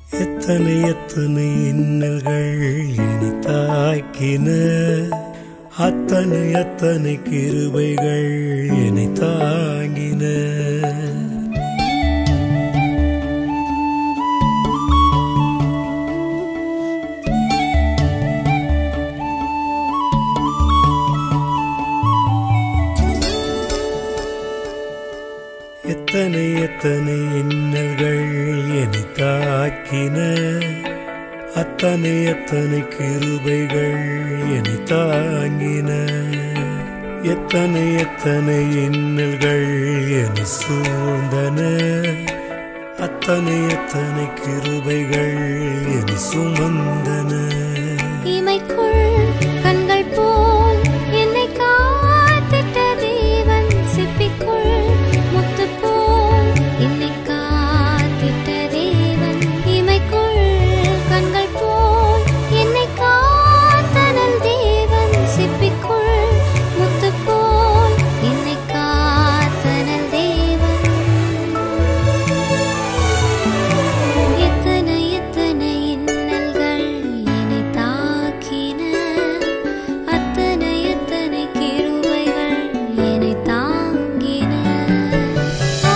எத்தனை எத்தனை இன்னல்கள் இனி தாக்கின அத்தனை அத்தனை கிருபைகள் என்னை தாங்கின எத்தனை எத்தனை இன்னல்கள் என்னை தாக்கின அத்தனை எத்தனை கிருபைகள் என்னை தாங்கின எத்தனை எத்தனை இன்னல்கள் என்னை சூழ்ந்தன அத்தனை எத்தனை கிருபைகள் என்னை சுமந்தன இமைக்குள் கண்கள் போல் என்னை காத்திட்ட தேவன் சிப்பிக்குள் முத்து போல் என்னை காத்திட்ட தேவன் இமைக்குள் கண்கள் போல் என்னை காத்தனல் தேவன் சிப்பிக்குள் முத்து போல் என்னை காத்தனல் தேவன் எத்தனை எத்தனை இன்னல்கள் என்னை தாக்கின அத்தனை எத்தனை கிருபைகள் என்னை தாங்கின ஆ,